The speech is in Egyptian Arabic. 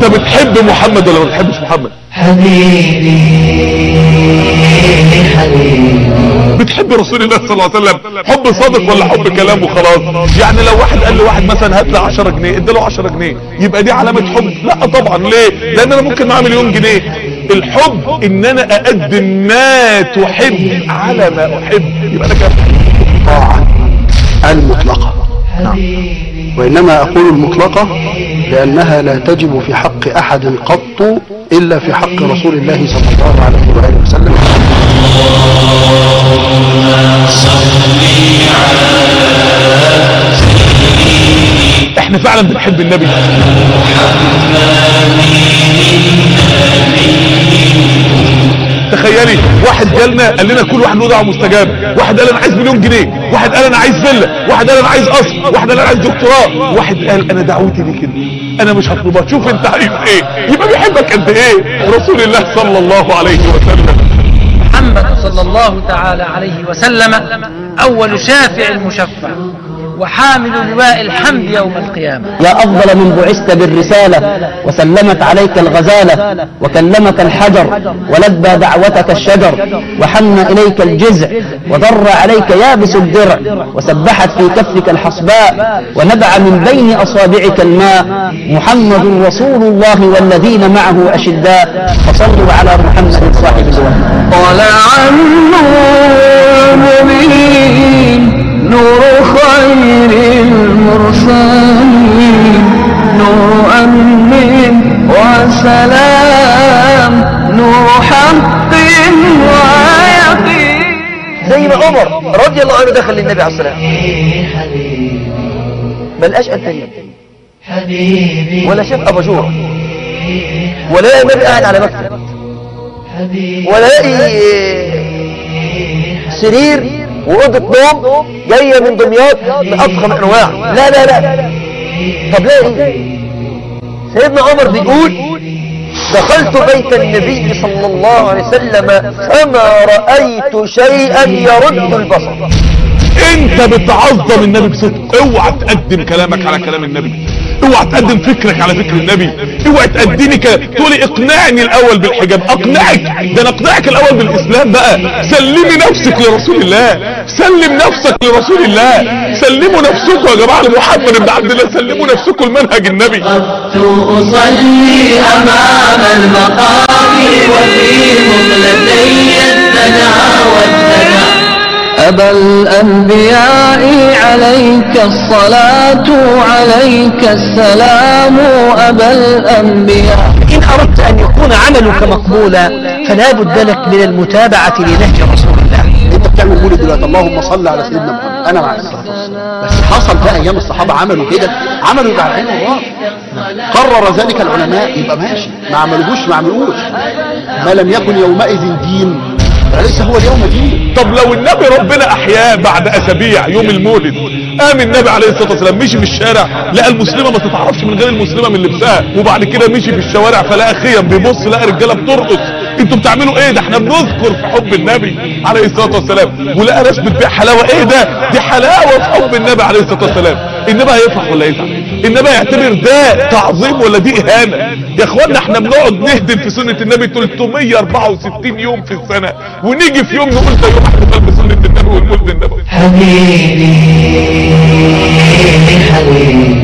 انت بتحب محمد ولا ما بتحبش محمد حبيبي حبيبي بتحب رسول الله صلى الله عليه وسلم حب صادق ولا حب كلام وخلاص يعني لو واحد قال لواحد مثلا هات لي 10 جنيه اداله 10 جنيه يبقى دي علامه حب لا طبعا ليه لان انا ممكن معاه مليون جنيه الحب ان انا اقدم ما تحب على ما احب يبقى انا كده الطاعة المطلقة نعم. وإنما أقول المطلقة لأنها لا تجب في حق أحد قط إلا في حق رسول الله صلى الله عليه وآله وسلم احنا فعلا بنحب النبي تخيلي واحد جالنا قال لنا كل واحد له دعوه مستجاب واحد قال انا عايز مليون جنيه واحد قال انا عايز فيلا واحد قال انا عايز قصر واحد قال انا عايز دكتوراه واحد قال انا دعوتي ليك كده انا مش هطلبها شوف انت عايز ايه يبقى بيحبك قد ايه رسول الله صلى الله عليه وسلم محمد صلى الله تعالى عليه وسلم أول شافع المشفع وحامل لواء الحمد يوم القيامة يا أفضل من بعثت بالرسالة وسلمت عليك الغزالة وكلمك الحجر ولبى دعوتك الشجر وحن إليك الجزع وضر عليك يابس الدرع وسبحت في كفك الحصباء ونبع من بين أصابعك الماء محمد رسول الله والذين معه أشداء فصلوا على محمد صاحب الوحي طلع النور مبين نور خير المرسلين نور أمن وسلام نور حق ويقين زي ما عمر رضي الله عنه دخل للنبي عليه السلام ما لقاش أنتريم حبيبي ولا شاف أباجورة ولا لقى النبي قاعد على مكتب ولا لاقي سرير وأوضة نوم جاية من دمياط من أفخم الأنواع لا لا لا طب لا إيه سيدنا عمر بيقول دخلت بيت النبي صلى الله عليه وسلم فما رأيت شيئا يرد البصر انت بتعظم النبي بصدق اوعى تقدم كلامك على كلام النبي اوعى تقدم فكرك على فكر النبي اوعى تقدمي ك... تقولي اقنعني الاول بالحجاب اقنعك ده انا اقنعك الاول بالاسلام بقى سلمي نفسك لرسول الله سلم نفسك لرسول الله سلموا نفسكم يا جماعه لمحمد بن عبد الله سلموا نفسكم لمنهج النبي قد أصلي أمام المقام وفي مقلتي الثنى والثنى أبا الأنبياء عليك الصلاة عليك السلام أبا الأنبياء إن أردت أن يكون عملك مقبولا فلا بد لك من المتابعة لنهج رسول الله انت بتعمل مولد دلوقتي اللهم صل على سيدنا محمد انا مع الصلاه والسلام بس حصل بقى ايام الصحابه عملوا كده عملوا يبقى على العين والراس قرر ذلك العلماء يبقى ماشي ما عملوش ما عملوش ما لم يكن يومئذ دين فليس هو اليوم دين طب لو النبي ربنا احياه بعد اسابيع يوم المولد قام النبي عليه الصلاه والسلام مشي في الشارع لقى المسلمه ما تتعرفش من غير المسلمه من لبسها وبعد كده مشي في الشوارع فلقى خيم بيبص لقى رجاله بترقص انتوا بتعملوا ايه ده احنا بنذكر في حب النبي عليه الصلاه والسلام ولقى ناس بتبيع حلاوه ايه ده دي حلاوه في حب النبي عليه الصلاه والسلام النبي هيفرح ولا يزعل النبي هيعتبر ده تعظيم ولا دي اهانه يا اخوانا احنا بنقعد نهدم في سنه النبي 364 يوم في السنه ونيجي في يوم نقول ده يوم احتفال بسنه النبي والمولد النبوي حبيبي حبيبي